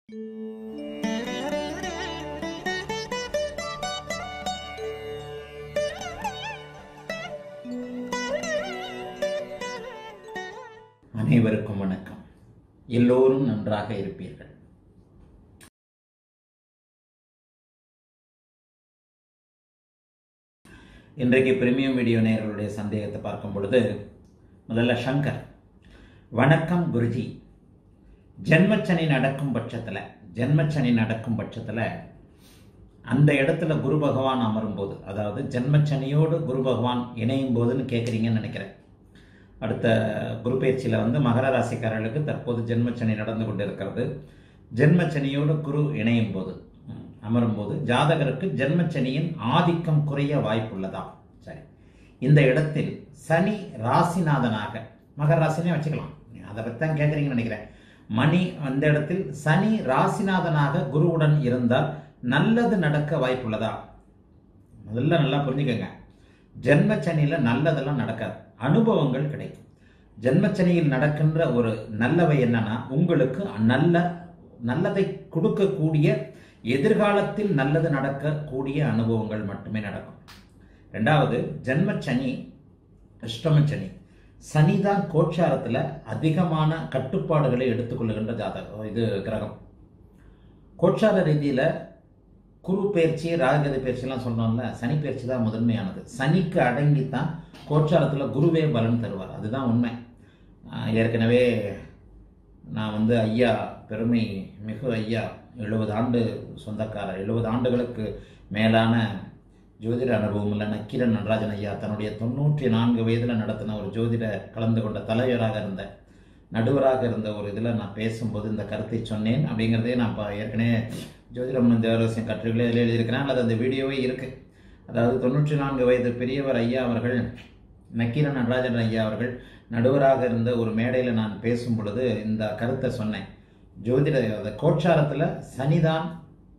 அனைவருக்கும் வணக்கம் எல்லோரும் நன்றாக இருப்பீர்கள் இன்றைக்கு பிரீமியம் வீடியோ நேயர்களுடைய சந்தேகத்தை பார்க்கும் பொழுது முதல்ல சங்கர் வணக்கம் குருஜி ஜென்மச்சனி நடக்கும் பட்சத்தில் ஜென்மச்சனி நடக்கும் பட்சத்தில் அந்த இடத்துல குரு பகவான் அமரும்போது அதாவது ஜென்மச்சனியோடு குரு பகவான் இணையும் போதுன்னு கேட்குறீங்கன்னு நினைக்கிறேன் அடுத்த குரு பயிற்சியில் வந்து மகர ராசிக்காரர்களுக்கு தற்போது ஜென்மச்சனி நடந்து கொண்டு இருக்கிறது ஜென்மச்சனியோடு குரு இணையும் போது ம், அமரும் போது ஜாதகருக்கு ஜென்மச்சனியின் ஆதிக்கம் குறைய வாய்ப்புள்ளதா சரி இந்த இடத்தில் சனி ராசிநாதனாக மகர ராசினே வச்சுக்கலாம் அதை பற்றி தான் கேட்குறீங்கன்னு நினைக்கிறேன் மணி அந்த இடத்தில் சனி ராசிநாதனாக குருவுடன் இருந்தால் நல்லது நடக்க வாய்ப்புள்ளதா முதல்ல நல்லா புரிஞ்சுக்கங்க ஜென்மச்சனியில் நல்லதெல்லாம் நடக்காது அனுபவங்கள் கிடைக்கும் ஜென்மச்சனியில் நடக்கின்ற ஒரு நல்லவை என்னன்னா உங்களுக்கு நல்ல நல்லதை கொடுக்கக்கூடிய எதிர்காலத்தில் நல்லது நடக்கக்கூடிய அனுபவங்கள் மட்டுமே நடக்கும் ரெண்டாவது ஜென்மச்சனி அஷ்டமச்சனி சனி தான் கோச்சாரத்தில் அதிகமான கட்டுப்பாடுகளை எடுத்துக்கொள்ளுகின்ற ஜாதகம் இது கிரகம் கோச்சார ரீதியில் குரு பயிற்சி ராககதி பயிற்சிலாம் சொன்னோம்ல சனி பயிற்சி தான் முதன்மையானது சனிக்கு அடங்கி தான் கோச்சாரத்தில் குருவே பலன் தருவார் அதுதான் உண்மை ஆஹ் ஏற்கனவே நான் வந்து ஐயா பெருமை மிகு ஐயா எழுபது ஆண்டு சொந்தக்காரர் எழுபது ஆண்டுகளுக்கு மேலான ஜோதிட அனுபவம் உள்ள நக்கீரன் நடராஜன் ஐயா தன்னுடைய தொண்ணூற்றி நான்கு வயதில் நடத்தின ஒரு ஜோதிட கலந்து கொண்ட தலைவராக இருந்த நடுவராக இருந்த ஒரு இதில் நான் பேசும்போது இந்த கருத்தை சொன்னேன் அப்படிங்கிறதே நான் இப்போ ஏற்கனவே ஜோதிடம் தேவரசியம் கட்டுரைகளே இதில் எழுதியிருக்கிறேன் அல்லது அந்த வீடியோவே இருக்குது அதாவது தொண்ணூற்றி நான்கு வயது பெரியவர் ஐயா அவர்கள் நக்கீரன் நடராஜன் ஐயா அவர்கள் நடுவராக இருந்த ஒரு மேடையில் நான் பேசும் பொழுது இந்த கருத்தை சொன்னேன் ஜோதிட அந்த கோச்சாரத்தில் சனிதான்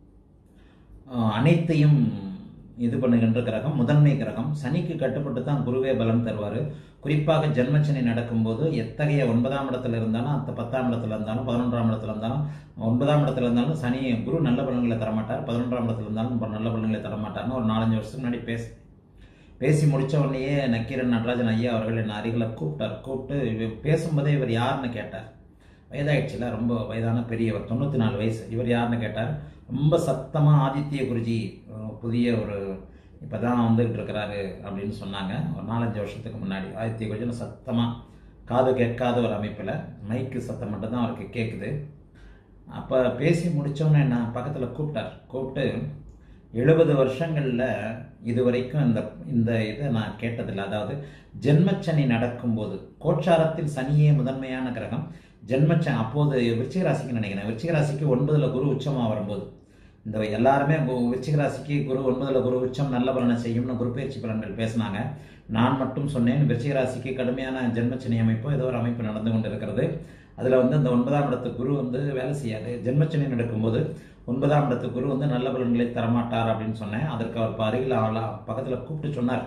ஆஹ், அனைத்தையும் இது பண்ணுகின்ற கிரகம் முதன்மை கிரகம் சனிக்கு கட்டுப்பட்டு தான் குருவே பலம் தருவார் குறிப்பாக ஜென்மச்சனி நடக்கும்போது எத்தகைய ஒன்பதாம் இடத்துல இருந்தாலும் அந்த பத்தாம் இடத்துல இருந்தாலும் பதினொன்றாம் இடத்துல இருந்தாலும் ஒன்பதாம் இடத்துல இருந்தாலும் சனி குரு நல்ல பலன்களை தரமாட்டார் பதினொன்றாம் இடத்துல இருந்தாலும் ப- நல்ல பலன்களை தரமாட்டார்னு ஒரு நாலஞ்சு வருஷத்துக்கு முன்னாடி பேச பேசி முடிச்ச உடனேயே நக்கீரன் நடராஜன் ஐயா அவர்கள் என்னை அருகில் கூப்பிட்டார் கூப்பிட்டு இவர் பேசும்போதே இவர் யாருன்னு கேட்டார் வயதாயிடுச்சுல ரொம்ப வயதான பெரியவர் தொண்ணூற்றி நாலு வயசு இவர் யாருன்னு கேட்டார் ரொம்ப சத்தமாக ஆதித்ய குருஜி அஹ், புதிய ஒரு இப்போ தான் வந்துகிட்டு இருக்கிறாரு அப்படின்னு சொன்னாங்க ஒரு நாலஞ்சு வருஷத்துக்கு முன்னாடி ஆதித்ய குருஜின்னு சத்தமாக காது கேட்காத ஒரு அமைப்பில் மைக்கு சத்தம் மட்டும்தான் அவருக்கு கேட்குது அப்போ பேசி முடித்தோன்னே நான் பக்கத்தில் கூப்பிட்டார் கூப்பிட்டு எழுபது வருஷங்களில் இதுவரைக்கும் இந்த இந்த இதை நான் கேட்டதில்லை அதாவது ஜென்மச்சனி நடக்கும்போது கோச்சாரத்தில் சனியே முதன்மையான கிரகம் ஜென்மச்சன் அப்போது விருச்சிக ராசிக்கு நினைக்கிறேன் விருச்சிக ராசிக்கு ஒன்பதுல குரு உச்சமாக வரும்போது இந்த எல்லாருமே கு- விருச்சிக ராசிக்கு குரு ஒன்பதுல குரு உச்சம் நல்ல பலனை செய்யும்னு குரு பயிற்சி பலன்கள் பேசினாங்க நான் மட்டும் சொன்னேன் விருச்சிக ராசிக்கு கடுமையான ஜென்மச்சனி அமைப்பு ஏதோ ஒரு அமைப்பு நடந்து கொண்டு இருக்கிறது அதில் வந்து இந்த ஒன்பதாம் இடத்து குரு வந்து வேலை செய்யாது ஜென்மச்சனி நடக்கும்போது ஒன்பதாம் இடத்து குரு வந்து நல்ல பலன்களை தரமாட்டார் அப்படின்னு சொன்னேன் அதற்கு அவர் அருகில் ஆளா பக்கத்தில் கூப்பிட்டு சொன்னார்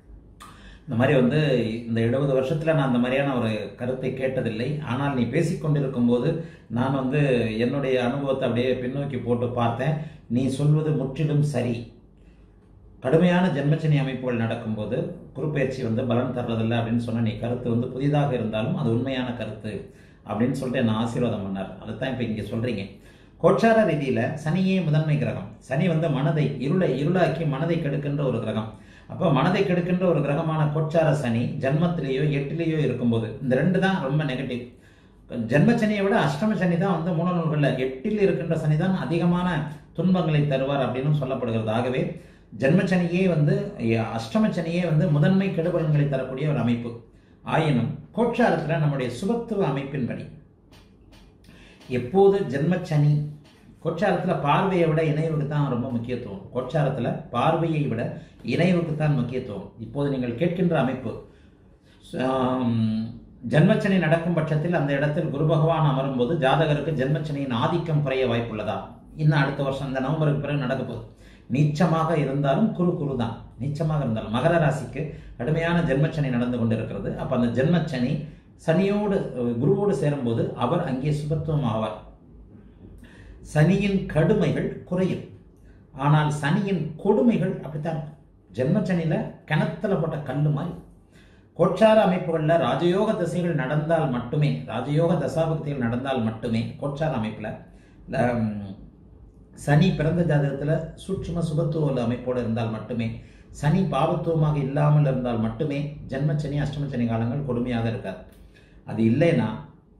இந்த மாதிரி வந்து இந்த எழுபது வருஷத்தில் நான் அந்த மாதிரியான ஒரு கருத்தை கேட்டதில்லை ஆனால் நீ பேசிக்கொண்டிருக்கும் போது நான் வந்து என்னுடைய அனுபவத்தை அப்படியே பின்னோக்கி போட்டு பார்த்தேன் நீ சொல்வது முற்றிலும் சரி கடுமையான ஜென்மச்சனி அமைப்புகள் நடக்கும்போது குருப்பெயர்ச்சி வந்து பலன் தர்றதில்லை அப்படின்னு சொன்ன நீ கருத்து வந்து புதிதாக இருந்தாலும் அது உண்மையான கருத்து அப்படின்னு சொல்லிட்டு என்ன ஆசீர்வாதம் பண்ணார் அதுதான் இப்போ இங்கே சொல்றீங்க கோச்சார ரீதியில் சனியே முதன்மை கிரகம் சனி வந்து மனதை இருளை இருளாக்கி மனதை கெடுக்கின்ற ஒரு கிரகம் அப்போ மனதை கெடுக்கின்ற ஒரு கிரகமான கோச்சார சனி ஜன்மத்திலேயோ எட்டிலேயோ இருக்கும்போது இந்த ரெண்டு தான் ரொம்ப நெகட்டிவ் ஜென்ம சனியை விட அஷ்டம சனி தான் வந்து மூல நூல்களில் எட்டில் இருக்கின்ற சனி தான் அதிகமான துன்பங்களை தருவார் அப்படின்னு சொல்லப்படுகிறது ஆகவே ஜென்மச்சனியே வந்து அஹ், அஷ்டம சனியே வந்து முதன்மை கெடுபலன்களை தரக்கூடிய ஒரு அமைப்பு ஆயினும் கோட்சாரத்தில் நம்முடைய சுபத்துவ அமைப்பின்படி எப்போது ஜென்மச்சனி கோச்சாரத்தில் பார்வையை விட இணைவுக்கு தான் ரொம்ப முக்கியத்துவம் கோச்சாரத்தில் பார்வையை விட இணைவுக்கு தான் முக்கியத்துவம் இப்போது நீங்கள் கேட்கின்ற அமைப்பு ஆம், ஜென்மச்சனி நடக்கும் பட்சத்தில் அந்த இடத்தில் குரு பகவான் அமரும்போது ஜாதகருக்கு ஜென்மச்சனியின் ஆதிக்கம் குறைய வாய்ப்புள்ளதா இன்னும் அடுத்த வருஷம் இந்த நவம்பருக்கு பிறகு நடக்க போகுது நீச்சமாக இருந்தாலும் குரு குரு தான் நீச்சமாக இருந்தாலும் மகர ராசிக்கு கடுமையான ஜென்மச்சனி நடந்து கொண்டிருக்கிறது அப்ப அந்த ஜென்மச்சனி சனியோடு அஹ், குருவோடு சேரும்போது அவர் அங்கே சுபத்துவம் ஆவார் சனியின் கடுமைகள் குறையும் ஆனால் சனியின் கொடுமைகள் அப்படித்தான் இருக்கும் ஜென்மச்சனியில் கிணத்துல போட்ட கல்லு மாதிரி கோச்சார அமைப்புகளில் ராஜயோக திசைகள் நடந்தால் மட்டுமே ராஜயோக தசாபக்திகள் நடந்தால் மட்டுமே கோச்சார அமைப்பில் சனி பிறந்த ஜாதகத்தில் சூட்சும சுபத்துவ அமைப்போடு இருந்தால் மட்டுமே சனி பாவத்துவமாக இல்லாமல் இருந்தால் மட்டுமே ஜென்மச்சனி அஷ்டமச்சனி காலங்கள் கொடுமையாக இருக்காது அது இல்லைன்னா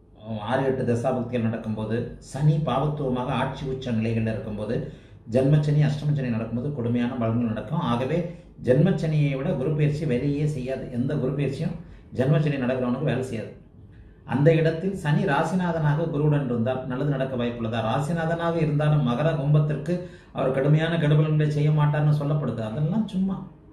ஆறு எட்டு தசாபக்திகள் நடக்கும்போது சனி பாவத்துவமாக ஆட்சி உச்ச நிலைகளில் இருக்கும்போது ஜென்மச்சனி அஷ்டமச்சனி நடக்கும்போது கொடுமையான பலன்கள் நடக்கும் ஆகவே ஜென்மச்சனியை விட குரு பயிற்சி வேலையே செய்யாது எந்த குரு பயிற்சியும் ஜென்மச்சனி நடக்கிறவனுக்கு வேலை செய்யாது அந்த இடத்தில் சனி ராசிநாதனாக குருவுடன் இருந்தால் நல்லது நடக்க வாய்ப்புள்ளதா ராசிநாதனாக இருந்தாலும் மகர கும்பத்திற்கு அவர் கடுமையான கெடுபலன்களை செய்ய மாட்டார்னு சொல்லப்படுது அதெல்லாம் சும்மா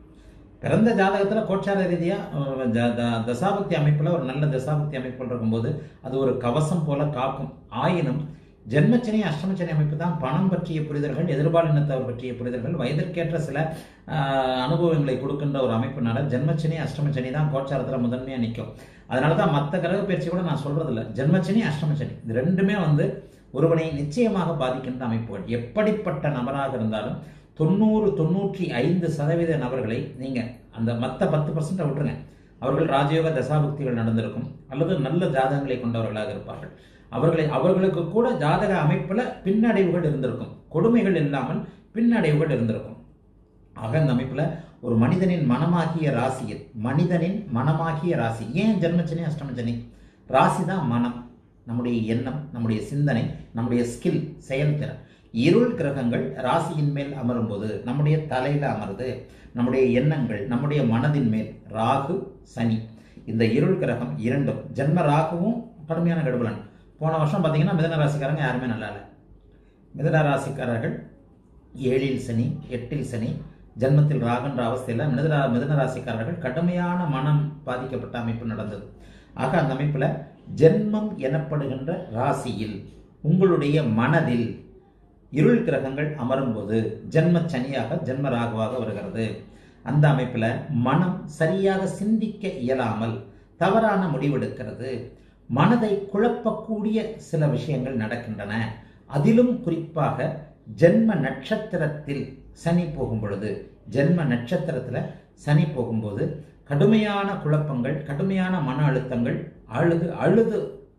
பிறந்த ஜாதகத்தில் கோச்சார ரீதியாக தசாபக்தி அமைப்பில் ஒரு நல்ல தசாபக்தி அமைப்பில் இருக்கும்போது அது ஒரு கவசம் போல காக்கும் ஆயினும் ஜென்மச்சனி அஷ்டமச்சனி அமைப்பு தான் பணம் பற்றிய புரிதல்கள் எதிர்பாலினத்தவர் பற்றிய புரிதல்கள் வயதிற்கேற்ற சில அனுபவங்களை கொடுக்கின்ற ஒரு அமைப்புனால ஜென்மச்சனி அஷ்டமச்சனி தான் கோச்சாரத்தில் முதன்மையாக நிற்கும் அதனால தான் மற்ற கிரக பயிற்சி கூட நான் சொல்றதில்ல ஜென்மச்சனி அஷ்டமச்சனி இது ரெண்டுமே வந்து ஒருவனை நிச்சயமாக பாதிக்கின்ற அமைப்புகள் எப்படிப்பட்ட நபராக இருந்தாலும் தொண்ணூறு தொண்ணூற்றி ஐந்து சதவீத நபர்களை நீங்கள் அந்த மற்ற பத்து பர்சன்ட்டை விட்டுருங்க அவர்கள் ராஜயோக தசாபக்திகள் நடந்திருக்கும் அல்லது நல்ல ஜாதகங்களை கொண்டவர்களாக இருப்பார்கள் அவர்களை அவர்களுக்கு கூட ஜாதக அமைப்பில் பின்னடைவுகள் இருந்திருக்கும் கொடுமைகள் இல்லாமல் பின்னடைவுகள் இருந்திருக்கும் ஆக இந்த அமைப்பில் ஒரு மனிதனின் மனமாகிய ராசியில் மனிதனின் மனமாகிய ராசி ஏன் ஜென்மச்சனி அஷ்டமச்சனி ராசி தான் மனம் நம்முடைய எண்ணம் நம்முடைய சிந்தனை நம்முடைய ஸ்கில் செயல்திறன் இருள் கிரகங்கள் ராசியின் மேல் அமரும் போது நம்முடைய தலையில் அமருது நம்முடைய எண்ணங்கள் நம்முடைய மனதின் மேல் ராகு சனி இந்த இருள் கிரகம் இரண்டும் ஜென்ம ராகுவும் கடுமையான கடுபலன் போன வருஷம் பார்த்தீங்கன்னா மிதன ராசிக்காரங்க யாருமே நல்லா இல்லை மிதன ராசிக்காரர்கள் ஏழில் சனி எட்டில் சனி ஜென்மத்தில் ராகன்ற அவஸ்தையில் மிதன மிதன ராசிக்காரர்கள் கடுமையான மனம் பாதிக்கப்பட்ட அமைப்பு நடந்தது ஆக அந்த அமைப்பில் ஜென்மம் எனப்படுகின்ற ராசியில் உங்களுடைய மனதில் இருள் கிரகங்கள் அமரும்போது ஜென்ம சனியாக ஜென்ம ராகுவாக வருகிறது அந்த அமைப்பில் மனம் சரியாக சிந்திக்க இயலாமல் தவறான முடிவெடுக்கிறது மனதை குழப்பக்கூடிய சில விஷயங்கள் நடக்கின்றன அதிலும் குறிப்பாக ஜென்ம நட்சத்திரத்தில் சனி போகும் பொழுது ஜென்ம நட்சத்திரத்தில் சனி போகும்போது கடுமையான குழப்பங்கள் கடுமையான மன அழுத்தங்கள் அழுது அழுது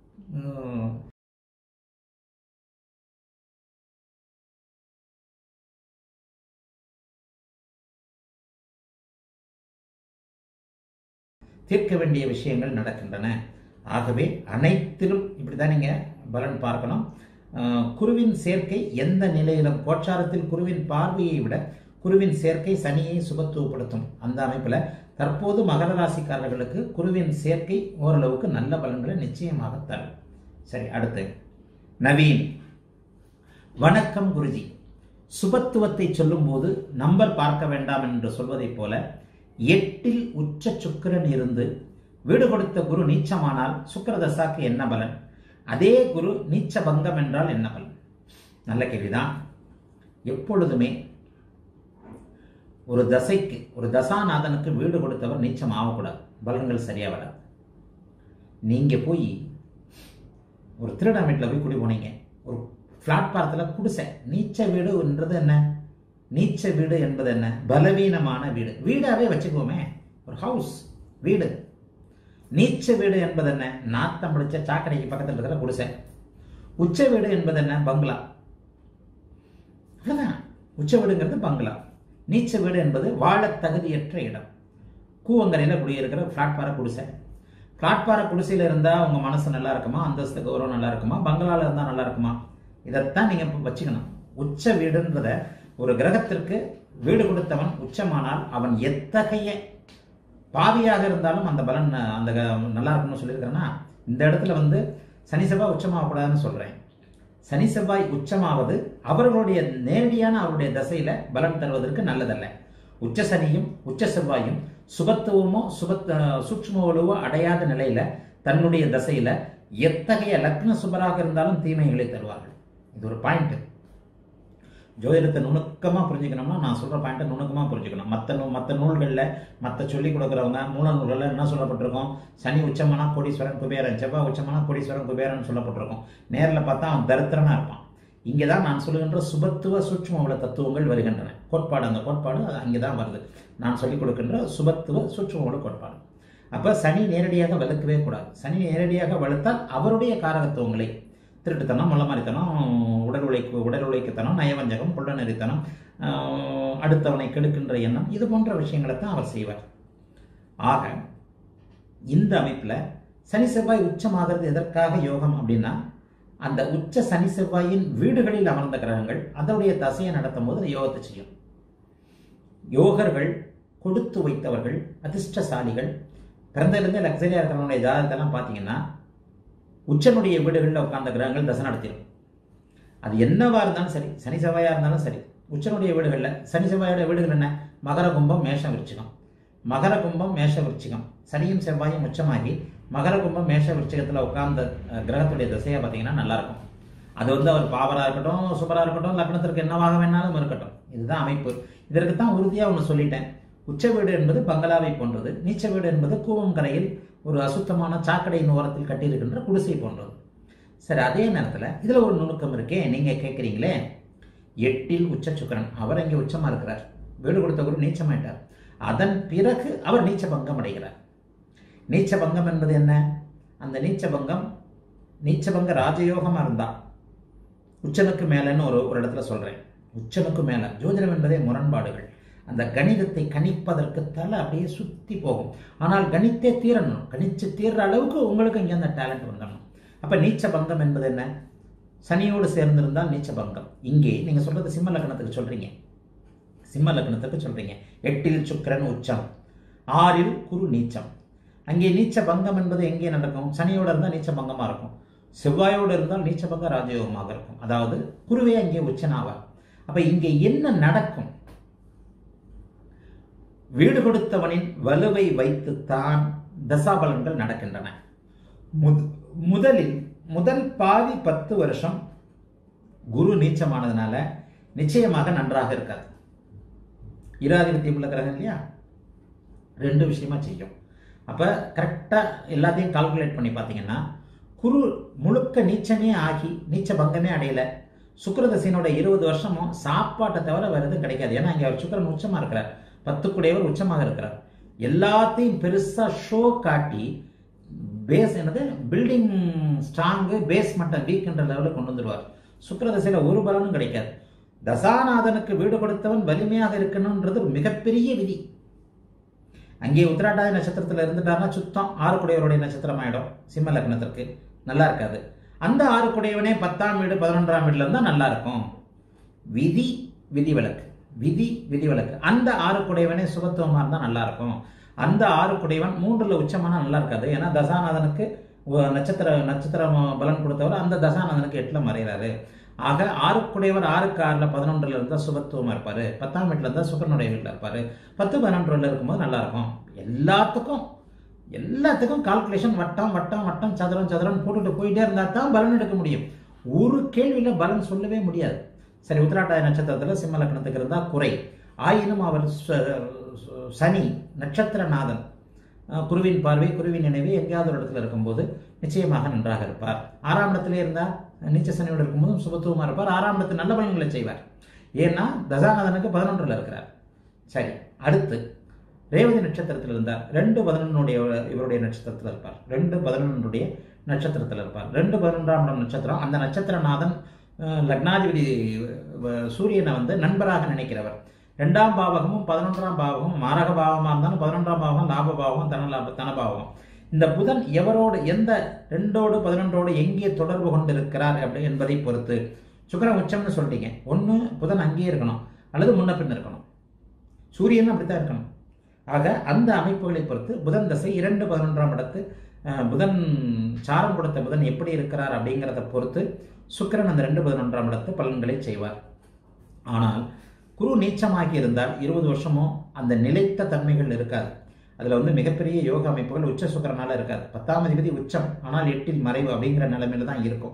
தீர்க்க வேண்டிய விஷயங்கள் நடக்கின்றன ஆகவே அனைத்திலும் இப்படி தான் நீங்கள் பலன் பார்க்கணும் குருவின் சேர்க்கை எந்த நிலையிலும் கோச்சாரத்தில் குருவின் பார்வையை விட குருவின் சேர்க்கை சனியை சுபத்துவப்படுத்தும் அந்த அமைப்பில் தற்போது மகர ராசிக்காரர்களுக்கு குருவின் சேர்க்கை ஓரளவுக்கு நல்ல பலன்களை நிச்சயமாக தரும் சரி அடுத்து நவீன் வணக்கம் குருஜி சுபத்துவத்தை சொல்லும்போது நம்பர் பார்க்க வேண்டாம் என்று சொல்வதைப் போல எட்டில் உச்ச சுக்கிரன் இருந்து வீடு கொடுத்த குரு நீச்சமானால் சுக்கரதசாக்கு என்ன பலன் அதே குரு நீச்ச பங்கம் என்றால் என்ன பலன் நல்ல கேள்விதான் எப்பொழுதுமே ஒரு தசைக்கு ஒரு தசாநாதனுக்கு வீடு கொடுத்தவர் நீச்சம் ஆகக்கூடாது பலன்கள் சரியா வராது நீங்க போய் ஒரு திருட வீட்டில் போய் குடி போனீங்க ஒரு பிளாட்பாரத்தில் குடிசை நீச்ச வீடுன்றது என்ன நீச்ச வீடு என்பது என்ன பலவீனமான வீடு வீடாவே வச்சுக்குவோமே ஒரு ஹவுஸ் வீடு நீச்ச வீடு என்பது என்ன நாத்தம் பிடிச்ச சாக்கடைக்கு பக்கத்தில் இருக்கிற குடிசை உச்ச வீடு என்பது என்ன பங்களா அவ்வளவுதான் உச்ச வீடுங்கிறது பங்களா நீச்ச வீடு என்பது வாழ தகுதியற்ற இடம் கூவங்கரையில் குடியிருக்கிற பிளாட்பார குடிசை பிளாட்பார குடிசையில் இருந்தால் உங்கள் மனசு நல்லா இருக்குமா அந்தஸ்து கௌரவம் நல்லா இருக்குமா பங்களாவில் இருந்தால் நல்லா இருக்குமா இதைத்தான் நீங்கள் வச்சுக்கணும் உச்ச வீடுன்றத ஒரு கிரகத்திற்கு வீடு கொடுத்தவன் உச்சமானால் அவன் எத்தகைய பாவியாக இருந்தாலும் அந்த பலன் அந்த நல்லா இருக்கும்னு சொல்லியிருக்கிறேன்னா இந்த இடத்துல வந்து சனி செவ்வாய் உச்சமாகக்கூடாதுன்னு சொல்கிறேன் சனி செவ்வாய் உச்சமாவது அவர்களுடைய நேரடியான அவருடைய தசையில பலன் தருவதற்கு நல்லதல்ல உச்ச சனியும் உச்ச செவ்வாயும் சுபத்துவமோ சுபத் சூட்சுமவலுவோ அடையாத நிலையில தன்னுடைய தசையில எத்தகைய லக்ன சுபராக இருந்தாலும் தீமைகளை தருவார்கள் இது ஒரு பாயிண்ட் ஜோதிடத்தை நுணுக்கமாக புரிஞ்சுக்கணும்னா நான் சொல்கிற பாயிண்ட்டை நுணுக்கமாக புரிஞ்சுக்கணும் மற்ற நூ மற்ற நூல்களில் மற்ற சொல்லிக் கொடுக்குறவங்க மூல நூல்களில் என்ன சொல்லப்பட்டிருக்கும் சனி உச்சமானா கோடீஸ்வரன் குபேரன் செவ்வாய் உச்சமானா கோடீஸ்வரன் குபேரன் சொல்லப்பட்டிருக்கும் நேரில் பார்த்தா அவன் தரித்திரனாக இருப்பான் இங்கே தான் நான் சொல்லுகின்ற சுபத்துவ சூட்சும உள்ள தத்துவங்கள் வருகின்றன கோட்பாடு அந்த கோட்பாடு அங்கே தான் வருது நான் சொல்லிக் கொடுக்கின்ற சுபத்துவ சூட்சும உள்ள கோட்பாடு அப்போ சனி நேரடியாக வளர்க்கவே கூடாது சனி நேரடியாக வளர்த்தால் அவருடைய காரகத்துவங்களை திருட்டுத்தனம் முள்ளமாரித்தனம் உடல் உழைப்பு உடல் உழைக்குத்தனம் நயவஞ்சகம் புள்ள நெறித்தனம் ஆஹ், அடுத்தவனை கெடுக்கின்ற எண்ணம் இது போன்ற விஷயங்களை தான் அவர் செய்வார் ஆக இந்த அமைப்பில் சனி செவ்வாய் உச்சமாகிறது எதற்காக யோகம் அப்படின்னா அந்த உச்ச சனி செவ்வாயின் வீடுகளில் அமர்ந்த கிரகங்கள் அதனுடைய தசையை நடத்தும் போது அது யோகத்தை செய்யும் யோகர்கள் கொடுத்து வைத்தவர்கள் அதிர்ஷ்டசாலிகள் பிறந்ததுலேருந்தே லக்ஸரியா இருக்கிறவனுடைய ஜாதகத்தெல்லாம் பார்த்தீங்கன்னா உச்சனுடைய வீடுகளில் உட்கார்ந்த கிரகங்கள் தசை நடத்திடும் அது என்னவா இருந்தாலும் சரி சனி செவ்வாயா இருந்தாலும் சரி உச்சனுடைய வீடுகளில் சனி செவ்வாயோட வீடுகள் என்ன மகர கும்பம் மேஷ விருச்சிகம் மகர கும்பம் மேஷ விருச்சிகம் சனியும் செவ்வாயும் உச்சமாகி மகர கும்பம் மேஷ விருச்சிகத்தில் உட்கார்ந்த அஹ், கிரகத்துடைய திசையை பார்த்தீங்கன்னா நல்லா இருக்கும் அது வந்து அவர் பாவரா இருக்கட்டும் சுபரா இருக்கட்டும் லக்னத்திற்கு என்னவாக வேணாலும் இருக்கட்டும் இதுதான் அமைப்பு இதற்கு தான் உறுதியாக ஒன்று சொல்லிட்டேன் உச்ச வீடு என்பது பங்களாவை போன்றது நீச்ச வீடு என்பது கூவம் கரையில் ஒரு அசுத்தமான சாக்கடையின் ஓரத்தில் கட்டியிருக்கின்ற குடிசை போன்றது சரி அதே நேரத்தில் இதில் ஒரு நுணுக்கம் இருக்கே நீங்கள் கேட்குறீங்களே எட்டில் உச்ச சுக்கிரன் அவர் அங்கே உச்சமாக இருக்கிறார் வீடு கொடுத்த குரு நீச்சமாயிட்டார் அதன் பிறகு அவர் நீச்ச பங்கம் அடைகிறார் நீச்ச பங்கம் என்பது என்ன அந்த நீச்ச பங்கம் நீச்ச பங்க ராஜயோகமாக இருந்தா உச்சனுக்கு மேலேன்னு ஒரு ஒரு இடத்துல சொல்கிறேன் உச்சனுக்கு மேலே ஜோதிடம் என்பதே முரண்பாடுகள் அந்த கணிதத்தை கணிப்பதற்கு தலை அப்படியே சுற்றி போகும் ஆனால் கணித்தே தீரணும் கணிச்சு தீர்ற அளவுக்கு உங்களுக்கு இங்கே அந்த டேலண்ட் வந்துடணும் அப்போ நீச்ச பங்கம் என்பது என்ன சனியோடு சேர்ந்திருந்தால் நீச்ச பங்கம் இங்கே நீங்கள் சொல்கிறது சிம்ம லக்னத்துக்கு சொல்கிறீங்க சிம்ம லக்னத்துக்கு சொல்கிறீங்க எட்டில் சுக்கிரன் உச்சம் ஆறில் குரு நீச்சம் அங்கே நீச்ச பங்கம் என்பது எங்கே நடக்கும் சனியோடு இருந்தால் நீச்ச பங்கமாக இருக்கும் செவ்வாயோடு இருந்தால் நீச்ச பங்க ராஜயோகமாக இருக்கும் அதாவது குருவே அங்கே உச்சனாவார் அப்போ இங்கே என்ன நடக்கும் வீடு கொடுத்தவனின் வலுவை வைத்துத்தான் தசாபலன்கள் நடக்கின்றன முத- முதலில் முதல் பாதி பத்து வருஷம் குரு நீச்சமானதுனால நிச்சயமாக நன்றாக இருக்காது இராதிபத்தியம் உள்ள கிரகம் இல்லையா ரெண்டு விஷயமா செய்யும் அப்போ கரெக்டாக எல்லாத்தையும் கால்குலேட் பண்ணி பார்த்தீங்கன்னா குரு முழுக்க நீச்சமே ஆகி நீச்ச பங்கமே அடையல சுக்கிரதசையினோட இருபது வருஷமும் சாப்பாட்டை தவிர வேறு எதுவும் கிடைக்காது ஏன்னா இங்கே அவர் சுக்கிரன் உச்சமாக இருக்கிறார் பத்துக்குடையவர் உச்சமாக இருக்கிறார் எல்லாத்தையும் பெருசாக ஷோ காட்டி பேஸ் என்னது பில்டிங் ஸ்ட்ராங்கு பேஸ் மட்டம் வீக்ன்ற லெவலில் கொண்டு வந்துடுவார் சுக்கிரதசையில் ஒரு பலனும் கிடைக்காது தசாநாதனுக்கு வீடு கொடுத்தவன் வலிமையாக இருக்கணும்ன்றது ஒரு மிகப்பெரிய விதி அங்கே உத்திராட்டாதி நட்சத்திரத்தில் இருந்துட்டாருன்னா சுத்தம் ஆறுக்குடையவருடைய நட்சத்திரம் ஆயிடும் சிம்ம லக்னத்திற்கு நல்லா இருக்காது அந்த ஆறுக்குடையவனே பத்தாம் வீடு பதினொன்றாம் வீடுல இருந்தா நல்லா இருக்கும் விதி விதிவிலக்கு விதி விதிவிலக்கு அந்த ஆறுக்குடையவனே சுபத்துவமா இருந்தா நல்லா இருக்கும் அந்த ஆறுக்குடையவன் மூன்றுல உச்சமானா நல்லா இருக்காது ஏன்னா தசாநாதனுக்கு ஒ- நட்சத்திர நட்சத்திரம் பலன் கொடுத்தவர் அந்த தசாநாதனுக்கு எட்டுல மறைகிறாரு ஆக ஆறுக்குடையவர் ஆறுக்கு ஆறுல பதினொன்றுல இருந்தா சுபத்துவமா இருப்பாரு பத்தாம் வீட்டுல இருந்தா சுக்கரனுடைய வீட்டுல இருப்பாரு பத்து பதினொன்றுல இருக்கும்போது நல்லா இருக்கும் எல்லாத்துக்கும் எல்லாத்துக்கும் கால்குலேஷன் வட்டம் வட்டம் வட்டம் சதுரம் சதுரம் போட்டுட்டு போயிட்டே இருந்தா தான் பலன் எடுக்க முடியும் ஒரு கேள்வியில பலன் சொல்லவே முடியாது சரி உத்திராட்டாய நட்சத்திரத்துல சிம்ம லக்னத்துக்கு இருந்தா குறை ஆயினும் அவர் ச- ச- சனி நட்சத்திரநாதன் அஹ், குருவின் பார்வை குருவின் நினைவு எங்கேயாவது ஒரு இடத்துல இருக்கும்போது நிச்சயமாக நன்றாக இருப்பார் ஆறாம் இடத்துல இருந்தால் நீச்ச சனியோடு இருக்கும்போதும் சுபத்துவமாக இருப்பார் ஆறாம் இடத்து நல்ல பலன்களை செய்வார் ஏன்னா தசாநாதனுக்கு பதினொன்றில் இருக்கிறார் சரி அடுத்து ரேவதி நட்சத்திரத்தில் இருந்தார் ரெண்டு பதினொன்னுடைய இவருடைய நட்சத்திரத்தில் இருப்பார் ரெண்டு பதினொன்றுடைய நட்சத்திரத்தில் இருப்பார் ரெண்டு பதினொன்றாம் இடம் நட்சத்திரம் அந்த நட்சத்திரநாதன் அஹ், லக்னாதிபதி அஹ், சூரியனை வந்து நண்பராக நினைக்கிறவர் ரெண்டாம் பாவகமும் பதினொன்றாம் பாவகமும் மாரக பாவமாக இருந்தாலும் பதினொன்றாம் பாவகம் லாப பாவகம் தன லாப தனபாவகம் இந்த புதன் எவரோடு எந்த ரெண்டோடு பதினொன்றோடு எங்கே தொடர்பு கொண்டிருக்கிறார் அப்படி என்பதை பொறுத்து சுக்கிரன் உச்சம்னு சொல்லிட்டீங்க ஒன்று புதன் அங்கேயே இருக்கணும் அல்லது முன்ன பின்ன இருக்கணும் சூரியன் அப்படித்தான் இருக்கணும் ஆக அந்த அமைப்புகளை பொறுத்து புதன் தசை இரண்டு பதினொன்றாம் இடத்து அஹ், புதன் சாரம் கொடுத்த புதன் எப்படி இருக்கிறார் அப்படிங்கிறத பொறுத்து சுக்கிரன் அந்த ரெண்டு பதினொன்றாம் இடத்து பலன்களை செய்வார் ஆனால் குரு நீச்சமாகி இருந்தால் இருபது வருஷமும் அந்த நிலைத்த தன்மைகள் இருக்காது அதில் வந்து மிகப்பெரிய யோக அமைப்புகள் உச்ச சுக்கரனால இருக்காது பத்தாம் அதிபதி உச்சம் ஆனால் எட்டில் மறைவு அப்படிங்கிற நிலைமையில தான் இருக்கும்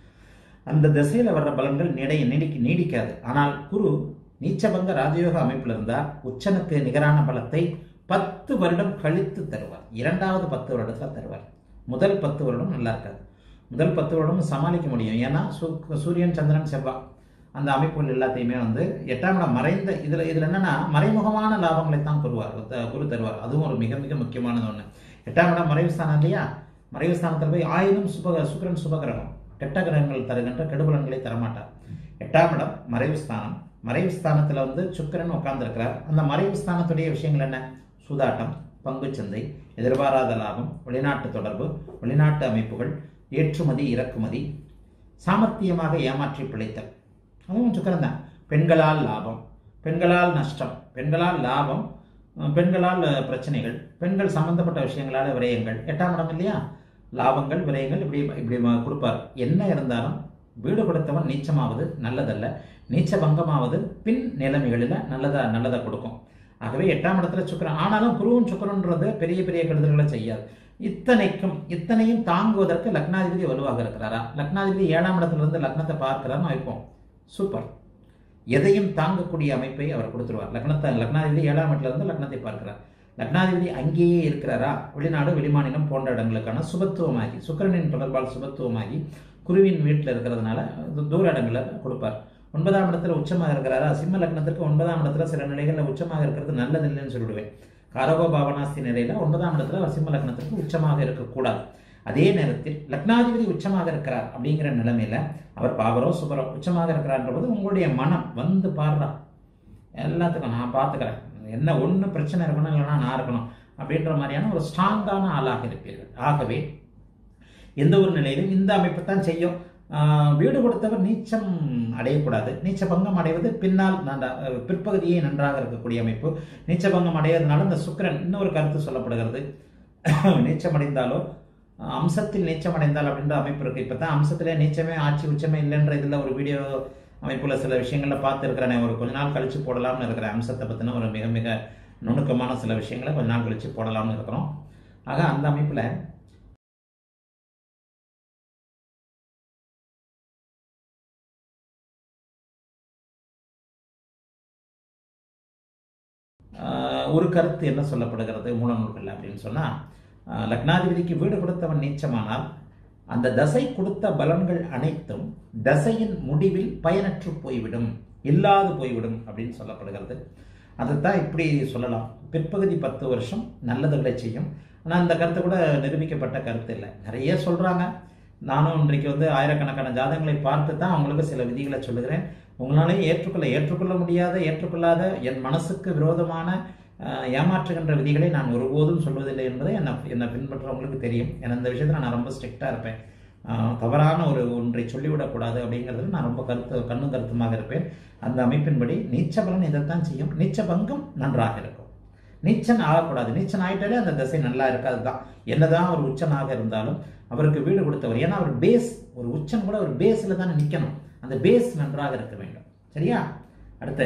அந்த திசையில் வர்ற பலன்கள் நீடைய நீடிக்க நீடிக்காது ஆனால் குரு நீச்சபங்க ராஜயோக அமைப்பில் இருந்தால் உச்சனுக்கு நிகரான பலத்தை பத்து வருடம் கழித்து தருவார் இரண்டாவது பத்து வருடத்தில் தருவார் முதல் பத்து வருடம் நல்லா இருக்காது முதல் பத்து வருடமும் சமாளிக்க முடியும் ஏன்னா சு- சூரியன் சந்திரன் செவ்வாய் அந்த அமைப்புகள் எல்லாத்தையுமே வந்து எட்டாம் இடம் மறைந்த இதுல இதுல என்னன்னா மறைமுகமான லாபங்களை தான் குருவார் த- குரு தருவார் அதுவும் ஒரு மிக மிக முக்கியமானது ஒண்ணு எட்டாம் இடம் மறைவு ஸ்தானம் இல்லையா மறைவு ஸ்தானத்தில் போய் ஆயினும் சுப சுக்கிரன் சுபகிரகம் கெட்ட கிரகங்கள் தருகின்ற கெடுபலன்களை தரமாட்டார் எட்டாம் இடம் மறைவு ஸ்தானம் மறைவு ஸ்தானத்துல வந்து சுக்கிரன் உட்கார்ந்திருக்கிறார் அந்த மறைவு ஸ்தானத்துடைய விஷயங்கள் என்ன சூதாட்டம் பங்குச்சந்தை எதிர்பாராத லாபம் வெளிநாட்டு தொடர்பு வெளிநாட்டு அமைப்புகள் ஏற்றுமதி இறக்குமதி சாமர்த்தியமாக ஏமாற்றி பிழைத்தல் அதுவும் சுக்கரம் தான் பெண்களால் லாபம் பெண்களால் நஷ்டம் பெண்களால் லாபம் அஹ் பெண்களால் அஹ், பிரச்சனைகள் பெண்கள் சம்பந்தப்பட்ட விஷயங்களால விரயங்கள் எட்டாம் இடம் இல்லையா லாபங்கள் விரயங்கள் இப்படி இப்படி ம- கொடுப்பார் என்ன இருந்தாலும் வீடு கொடுத்தவன் நீச்சமாவது நல்லதல்ல நீச்ச பங்கமாவது பின் நிலைமைகளில் நல்லதா நல்லதை கொடுக்கும் ஆகவே எட்டாம் இடத்துல சுக்கிரன் ஆனாலும் குருவும் சுக்கிரன்றது பெரிய பெரிய கெடுதல்களை செய்யாது இத்தனைக்கும் இத்தனையும் தாங்குவதற்கு லக்னாதிபதி வலுவாக இருக்கிறாரா லக்னாதிபதி ஏழாம் இடத்துல இருந்து லக்னத்தை பார்க்கிறான்னு வைப்போம் சூப்பர் எதையும் தாங்கக்கூடிய அமைப்பை அவர் கொடுத்துருவார் லக்னத்தை லக்னாதிபதி ஏழாம் இடத்துல இருந்து லக்னத்தை பார்க்கிறார் லக்னாதிபதி அங்கேயே இருக்கிறாரா வெளிநாடு வெளிமாநிலம் போன்ற இடங்களுக்கான சுபத்துவமாகி சுக்கிரனின் தொடர்பால் சுபத்துவமாகி குருவின் வீட்டில் இருக்கிறதுனால இது தூர இடங்களில் கொடுப்பார் ஒன்பதாம் இடத்துல உச்சமாக இருக்கிறாரா சிம்ம லக்னத்திற்கு ஒன்பதாம் இடத்துல சில நிலைகளில் உச்சமாக இருக்கிறது நல்லதில்லைன்னு சொல்லிடுவேன் காரகோ பாவனாஸ்தி நிலையில ஒன்பதாம் இடத்துல அவர் சிம்ம லக்னத்திற்கு உச்சமாக இருக்கக்கூடாது அதே நேரத்தில் லக்னாதிபதி உச்சமாக இருக்கிறார் அப்படிங்கிற நிலைமையில அவர் பாவரோ சுபரோ உச்சமாக இருக்கிறார்ன்ற போது உங்களுடைய மனம் வந்து பாடுறா எல்லாத்துக்கும் நான் பார்த்துக்கிறேன் என்ன ஒன்று பிரச்சனை இருக்கணும் இல்லைன்னா நான் இருக்கணும் அப்படின்ற மாதிரியான ஒரு ஸ்ட்ராங்கான ஆளாக இருப்பீர்கள் ஆகவே எந்த ஒரு நிலையிலும் இந்த அமைப்பு தான் செய்யும் ஆஹ் வீடு கொடுத்தவர் நீச்சம் அடையக்கூடாது நீச்ச பங்கம் அடைவது பின்னால் நன்றா- அஹ் பிற்பகுதியே நன்றாக இருக்கக்கூடிய அமைப்பு நீச்ச பங்கம் அடைவதனால இந்த சுக்கிரன் இன்னொரு கருத்து சொல்லப்படுகிறது நீச்சம் அடைந்தாலோ அஹ் அம்சத்தில் நீச்சம் அடைந்தால் அப்படின்ற அமைப்பு இருக்கு இப்போ தான் அம்சத்திலே நீச்சமே ஆட்சி உச்சமே இல்லைன்ற இதில் ஒரு வீடியோ அமைப்புல சில விஷயங்களை பார்த்துருக்கிறேன் ஒரு கொஞ்ச நாள் கழிச்சு போடலாம்னு இருக்கிறேன் அம்சத்தை பற்றின ஒரு மிக மிக நுணுக்கமான சில விஷயங்களை கொஞ்ச நாள் கழிச்சு போடலாம்னு இருக்கிறோம் ஆக அந்த அமைப்பில் ஆஹ் ஒரு கருத்து என்ன சொல்லப்படுகிறது மூலநூல்கள் அப்படின்னு சொன்னால் லக்னாதிபதிக்கு வீடு கொடுத்தவன் நீச்சமானால் அந்த தசை கொடுத்த பலன்கள் அனைத்தும் தசையின் முடிவில் பயனற்று போய்விடும் இல்லாது போய்விடும் அப்படின்னு சொல்லப்படுகிறது அதைத்தான் இப்படி சொல்லலாம் பிற்பகுதி பத்து வருஷம் நல்லதுகளை செய்யும் ஆனால் அந்த கருத்து கூட நிரூபிக்கப்பட்ட கருத்து இல்லை நிறைய சொல்கிறாங்க நானும் இன்றைக்கு வந்து ஆயிரக்கணக்கான ஜாதகங்களை பார்த்து தான் அவங்களுக்கு சில விதிகளை சொல்லுகிறேன் உங்களாலையும் ஏற்றுக்கொள்ள ஏற்றுக்கொள்ள முடியாத ஏற்றுக்கொள்ளாத என் மனசுக்கு விரோதமான அஹ், ஏமாற்றுகின்ற விதிகளை நான் ஒருபோதும் சொல்வதில்லை என்பதை என்னை என்னை பின்பற்றவங்களுக்கு தெரியும் ஏன்னா இந்த விஷயத்தில் நான் ரொம்ப ஸ்ட்ரிக்டாக இருப்பேன் அஹ், தவறான ஒரு ஒன்றை சொல்லிவிடக்கூடாது அப்படிங்கிறதுல நான் ரொம்ப கருத்து கண்ணும் கருத்துமாக இருப்பேன் அந்த அமைப்பின்படி நீச்ச பலன் இதைத்தான் செய்யும் நீச்ச பங்கம் நன்றாக இருக்கும் நீச்சன் ஆகக்கூடாது நீச்சன் ஆயிட்டாலே அந்த திசை நல்லா இருக்காது தான் என்னதான் ஒரு உச்சனாக இருந்தாலும் அவருக்கு வீடு கொடுத்தவர் ஏன்னா அவர் பேஸ் ஒரு உச்சன் கூட ஒரு பேஸில் தானே நிற்கணும் அந்த பேஸ் நன்றாக இருக்க வேண்டும் சரியா அடுத்து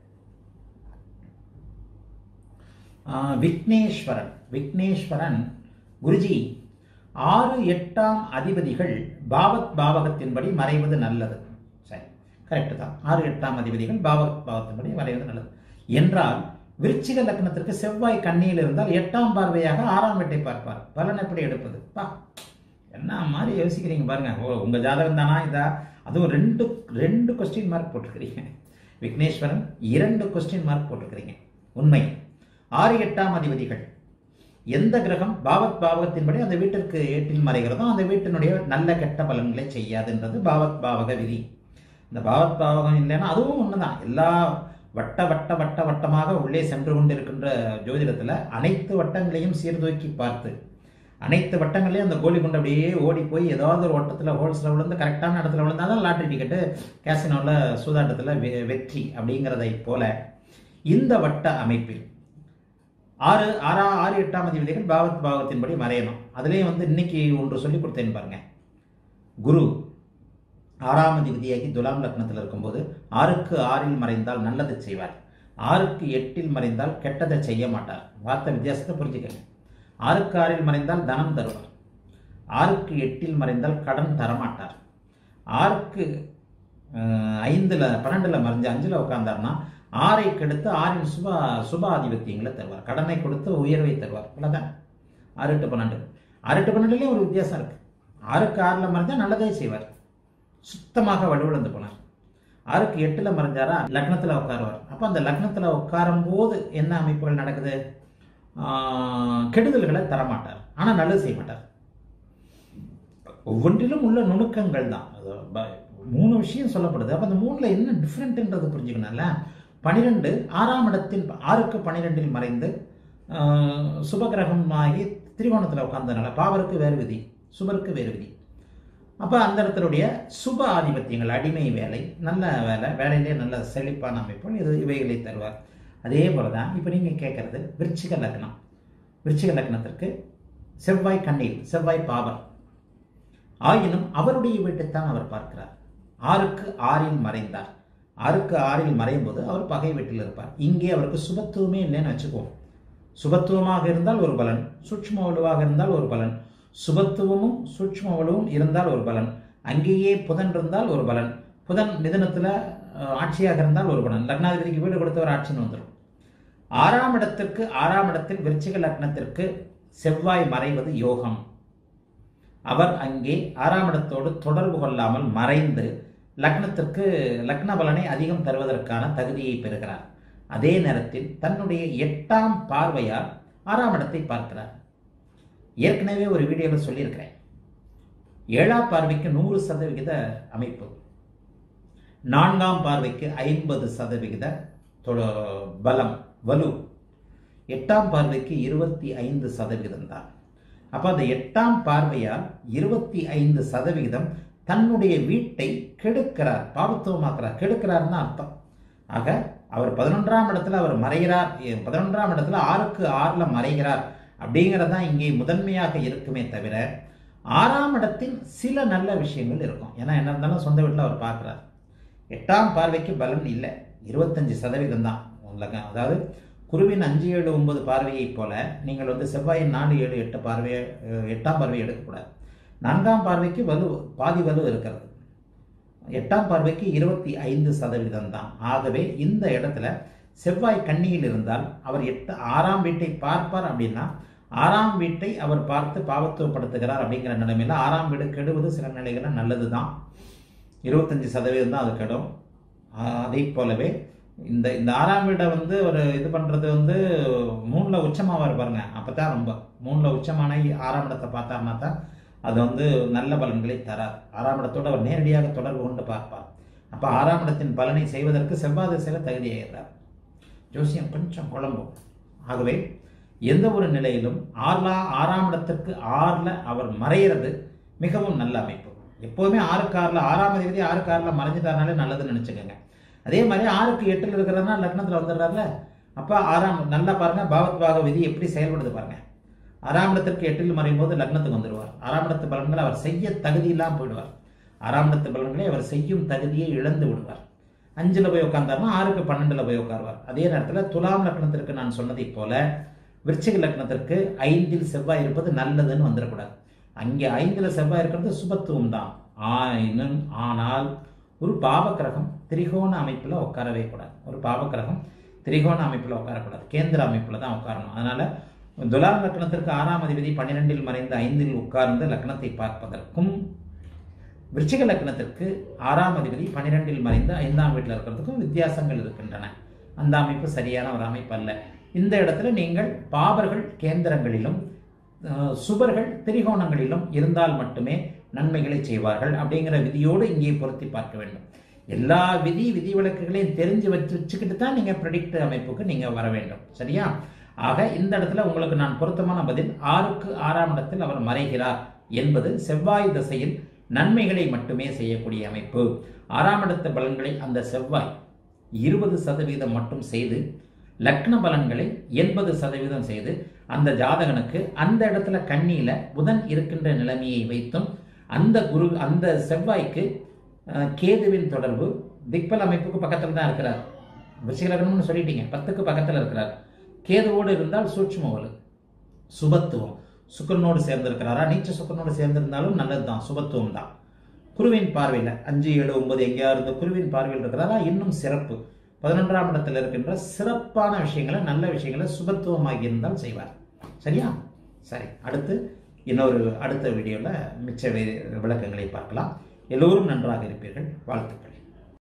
ஆஹ், விக்னேஸ்வரன் விக்னேஸ்வரன் குருஜி ஆறு எட்டாம் அதிபதிகள் பாவத் பாவகத்தின்படி மறைவது நல்லது சரி கரெக்டு தான் ஆறு எட்டாம் அதிபதிகள் பாவத் பாவத்தின்படி மறைவது நல்லது என்றால் விருச்சிக லக்னத்திற்கு செவ்வாய் கண்ணியில் இருந்தால் எட்டாம் பார்வையாக ஆறாம் வீட்டை பார்ப்பார் பலன் எப்படி எடுப்பது பா என்ன மாதிரி யோசிக்கிறீங்க பாருங்க ஓ உங்க ஜாதகம் தானா இதா அதுவும் ரெண்டு ரெண்டு கொஸ்டின் மார்க் போட்டிருக்கிறீங்க விக்னேஸ்வரன் இரண்டு கொஸ்டின் மார்க் போட்டிருக்கிறீங்க உண்மை ஆறு எட்டாம் அதிபதிகள் எந்த கிரகம் பாவத் பாவகத்தின்படி அந்த வீட்டிற்கு ஏட்டில் மறைகிறதோ அந்த வீட்டினுடைய நல்ல கெட்ட பலன்களை செய்யாதுன்றது பாவத் பாவக விதி இந்த பாவத் பாவகம் இல்லைன்னா அதுவும் ஒண்ணுதான் எல்லா வட்ட வட்ட வட்ட வட்டமாக உள்ளே சென்று கொண்டிருக்கின்ற ஜோதிடத்துல அனைத்து வட்டங்களையும் சீர்தூக்கி பார்த்து அனைத்து வட்டங்களையும் அந்த கோலி குண்டு அப்படியே ஓடி போய் ஏதாவது ஒரு வட்டத்துல ஹோல்ஸ்ல விழுந்து கரெக்டான இடத்துல விழுந்தாதான் லாட்டரி டிக்கெட்டு கேசினோல சூதாட்டத்துல வெ- வெற்றி அப்படிங்கிறதை போல இந்த வட்ட அமைப்பில் ஆறு ஆறா ஆறு எட்டாம் அதிபதிகள் பாவத் பாவத்தின்படி மறையணும் அதுலேயே வந்து இன்னைக்கு ஒன்று சொல்லி கொடுத்தேன் பாருங்க குரு ஆறாம் அதிபதியாகி துலாம் லக்னத்தில் இருக்கும்போது ஆறுக்கு ஆறில் மறைந்தால் நல்லது செய்வார் ஆறுக்கு எட்டில் மறைந்தால் கெட்டதை செய்ய மாட்டார் வார்த்தை வித்தியாசத்தை புரிஞ்சுக்கங்க ஆறுக்கு ஆறில் மறைந்தால் தனம் தருவார் ஆறுக்கு எட்டில் மறைந்தால் கடன் தரமாட்டார் ஆறுக்கு அஹ், ஐந்துல பன்னெண்டுல மறைஞ்சு அஞ்சுல உட்கார்ந்தார்னா ஆறை கெடுத்து ஆறின் சுப சுப ஆதிபத்தியங்களை தருவார் கடனை கொடுத்து உயர்வை தருவார் இவ்வளவுதான் ஆறு எட்டு பன்னெண்டு ஆறு எட்டு பன்னெண்டுலேயும் ஒரு வித்தியாசம் இருக்கு ஆறுக்கு ஆறில் மறைஞ்சா நல்லதே செய்வார் சுத்தமாக வலுவிழந்து போனார் ஆறுக்கு எட்டில் மறைஞ்சாரா லக்னத்தில் உட்காருவார் அப்போ அந்த லக்னத்தில் உட்காரும் போது என்ன அமைப்புகள் நடக்குது ஆஹ், கெடுதல்களை தரமாட்டார் ஆனால் நல்லது செய்ய மாட்டார் ஒவ்வொன்றிலும் உள்ள நுணுக்கங்கள் தான் அது ப- மூணு விஷயம் சொல்லப்படுது அப்போ அந்த மூணில் என்ன டிஃப்ரெண்ட்டுன்றது புரிஞ்சுக்கணும்ல பனிரெண்டு ஆறாம் இடத்தின் ஆறுக்கு பனிரெண்டில் மறைந்து ஆஹ், சுபகிரகம் ஆகி திரிகோணத்தில் உட்கார்ந்தனால பாவருக்கு வேறு விதி சுபருக்கு வேறு விதி அப்போ அந்த இடத்துடைய சுப ஆதிபத்தியங்கள் அடிமை வேலை நல்ல வேலை வேலையிலே நல்ல செழிப்பான அமைப்புகள் இது இவைகளை தருவார் அதே போல தான் இப்போ நீங்கள் கேட்குறது விருச்சிக லக்னம் விருச்சிக லக்னத்திற்கு செவ்வாய் கண்ணில் செவ்வாய் பாவர் ஆயினும் அவருடைய வீட்டைத்தான் அவர் பார்க்கிறார் ஆறுக்கு ஆறில் மறைந்தார் ஆறுக்கு ஆறில் மறையும் போது அவர் பகை வீட்டில் இருப்பார் இங்கே அவருக்கு சுபத்துவமே இல்லைன்னு வச்சுக்குவோம் சுபத்துவமாக இருந்தால் ஒரு பலன் சூட்சும வலுவாக இருந்தால் ஒரு பலன் சுபத்துவமும் சூட்சும வலுவும் இருந்தால் ஒரு பலன் அங்கேயே புதன் இருந்தால் ஒரு பலன் புதன் மிதனத்தில் ஆட்சியாக இருந்தால் ஒரு பலன் லக்னாதிபதிக்கு வீடு கொடுத்தவர் ஆட்சின்னு வந்துடும் ஆறாம் இடத்திற்கு ஆறாம் இடத்தில் விருச்சிக லக்னத்திற்கு செவ்வாய் மறைவது யோகம் அவர் அங்கே ஆறாம் இடத்தோடு தொடர்பு கொள்ளாமல் மறைந்து லக்னத்திற்கு லக்ன பலனை அதிகம் தருவதற்கான தகுதியை பெறுகிறார் அதே நேரத்தில் தன்னுடைய எட்டாம் பார்வையால் ஆறாம் இடத்தை பார்க்கிறார் ஏற்கனவே ஒரு வீடியோவில் சொல்லியிருக்கிறேன் ஏழாம் பார்வைக்கு நூறு சதவிகித அமைப்பு நான்காம் பார்வைக்கு ஐம்பது சதவிகித தொ- பலம் வலு எட்டாம் பார்வைக்கு இருபத்தி ஐந்து சதவிகிதம் தான் அப்போ அந்த எட்டாம் பார்வையால் இருபத்தி ஐந்து சதவிகிதம் தன்னுடைய வீட்டை கெடுக்கிறார் பாவத்துவமாக்குறார் கெடுக்கிறார்னு அர்த்தம் ஆக அவர் பதினொன்றாம் இடத்துல அவர் மறைகிறார் எ- பதினொன்றாம் இடத்துல ஆறுக்கு ஆறில் மறைகிறார் அப்படிங்கிறது தான் இங்கே முதன்மையாக இருக்குமே தவிர ஆறாம் இடத்தின் சில நல்ல விஷயங்கள் இருக்கும் ஏன்னா என்ன இருந்தாலும் சொந்த வீட்டில் அவர் பார்க்குறார் எட்டாம் பார்வைக்கு பலன் இல்லை இருபத்தஞ்சு சதவீதம் தான் உங்களுக்கு அதாவது குருவின் அஞ்சு ஏழு ஒன்பது பார்வையைப் போல நீங்கள் வந்து செவ்வாயின் நாலு ஏழு எட்டு பார்வையை அஹ், எட்டாம் பார்வையை எடுக்கக்கூடாது நான்காம் பார்வைக்கு வலு பாதி வலு இருக்கிறது எட்டாம் பார்வைக்கு இருபத்தி ஐந்து சதவீதம் தான் ஆகவே இந்த இடத்துல செவ்வாய் கன்னியில் இருந்தால் அவர் எட்டு ஆறாம் வீட்டை பார்ப்பார் அப்படின்னா ஆறாம் வீட்டை அவர் பார்த்து பாவத்துவப்படுத்துகிறார் அப்படிங்கிற நிலைமையில் ஆறாம் வீடு கெடுவது சில நிலைகளில் நல்லது தான் இருபத்தஞ்சி சதவீதம் தான் அது கெடும் ஆஹ் அதே போலவே இந்த இந்த ஆறாம் வீடை வந்து ஒரு இது பண்ணுறது வந்து மூணில் உச்சமாக பாருங்க அப்போ தான் ரொம்ப மூணில் உச்சமான ஆறாம் இடத்தை பார்த்தாருனா தான் அது வந்து நல்ல பலன்களை தரார் ஆறாம் இடத்தோடு அவர் நேரடியாக தொடர்பு கொண்டு பார்ப்பார் அப்போ ஆறாம் இடத்தின் பலனை செய்வதற்கு செவ்வாய் திசையில் தகுதியாகிறார் ஜோசியம் கொஞ்சம் குழம்பும் ஆகவே எந்த ஒரு நிலையிலும் ஆறுலா ஆறாம் இடத்திற்கு ஆறில் அவர் மறையிறது மிகவும் நல்ல அமைப்பு எப்போதுமே ஆறுக்கு ஆறில் ஆறாம் அதிபதி ஆறுக்கு ஆறில் மறைஞ்சிட்டாருனாலே நல்லதுன்னு நினச்சிக்கோங்க அதே மாதிரி ஆறுக்கு எட்டில் இருக்கிறதுனா லக்னத்தில் வந்துடுறாருல அப்போ ஆறாம் நல்லா பாருங்க பாவத் பாக விதி எப்படி செயல்படுது பாருங்க ஆறாம் இடத்திற்கு எட்டில் மறையும் போது லக்னத்துக்கு வந்துடுவார் ஆறாம் இடத்து பலன்களை அவர் செய்ய தகுதி இல்லாமல் போயிடுவார் ஆறாம் இடத்து பலன்களை அவர் செய்யும் தகுதியை இழந்து விடுவார் அஞ்சில் போய் உட்கார்ந்தாருன்னா ஆறுக்கு பன்னெண்டில் போய் உட்காருவார் அதே நேரத்தில் துலாம் லக்னத்திற்கு நான் சொன்னதைப் போல விருச்சிக லக்னத்திற்கு ஐந்தில் செவ்வாய் இருப்பது நல்லதுன்னு வந்துடக்கூடாது அங்கே ஐந்தில் செவ்வாய் இருக்கிறது சுபத்துவம் தான் ஆயினும் ஆனால் ஒரு பாவக்கிரகம் திரிகோண அமைப்பில் உட்காரவே கூடாது ஒரு பாவக்கிரகம் திரிகோண அமைப்பில் உட்காரக்கூடாது கேந்திர அமைப்பில் தான் உட்காரணும் அதனால துலாம் லக்னத்திற்கு ஆறாம் அதிபதி பன்னிரெண்டில் மறைந்து ஐந்தில் உட்கார்ந்து லக்னத்தை பார்ப்பதற்கும் விருச்சிக லக்னத்திற்கு ஆறாம் அதிபதி பன்னிரெண்டில் மறைந்து ஐந்தாம் வீட்டில் இருக்கிறதுக்கும் வித்தியாசங்கள் இருக்கின்றன அந்த அமைப்பு சரியான ஒரு அமைப்பு அல்ல இந்த இடத்துல நீங்கள் பாவர்கள் கேந்திரங்களிலும் அஹ், சுபர்கள் திரிகோணங்களிலும் இருந்தால் மட்டுமே நன்மைகளை செய்வார்கள் அப்படிங்கிற விதியோடு இங்கே பொருத்தி பார்க்க வேண்டும் எல்லா விதி விதிவிலக்குகளையும் தெரிஞ்சு வச்சு வச்சுக்கிட்டு தான் நீங்கள் ப்ரெடிக்ட் அமைப்புக்கு நீங்கள் வர வேண்டும் சரியா ஆக இந்த இடத்துல உங்களுக்கு நான் பொருத்தமான பதில் ஆறுக்கு ஆறாம் இடத்தில் அவர் மறைகிறார் என்பது செவ்வாய் திசையில் நன்மைகளை மட்டுமே செய்யக்கூடிய அமைப்பு ஆறாம் இடத்து பலன்களை அந்த செவ்வாய் இருபது சதவீதம் மட்டும் செய்து லக்ன பலன்களை எண்பது சதவீதம் செய்து அந்த ஜாதகனுக்கு அந்த இடத்துல கண்ணியில புதன் இருக்கின்ற நிலைமையை வைத்தும் அந்த குரு அந்த செவ்வாய்க்கு அஹ், கேதுவின் தொடர்பு திக்பல் அமைப்புக்கு பக்கத்தில் தான் இருக்கிறார் விருச்சிகலகணம்னு சொல்லிட்டீங்க பத்துக்கு பக்கத்தில் இருக்கிறார் கேதுவோடு இருந்தால் சூட்சும வலு சுபத்துவம் சுக்கரனோடு சேர்ந்திருக்கிறாரா நீச்ச சுக்கரனோடு சேர்ந்திருந்தாலும் நல்லதுதான் சுபத்துவம் தான் குருவின் பார்வையில் அஞ்சு ஏழு ஒன்பது எங்கேயா இருந்து குருவின் பார்வையில் இருக்கிறாரா இன்னும் சிறப்பு பதினொன்றாம் இடத்துல இருக்கின்ற சிறப்பான விஷயங்களை நல்ல விஷயங்களை சுபத்துவமாகி இருந்தால் செய்வார் சரியா சரி அடுத்து இன்னொரு அடுத்த வீடியோவில் மிச்ச வி- விளக்கங்களை பார்க்கலாம் எல்லோரும் நன்றாக இருப்பீர்கள் வாழ்த்துக்கள்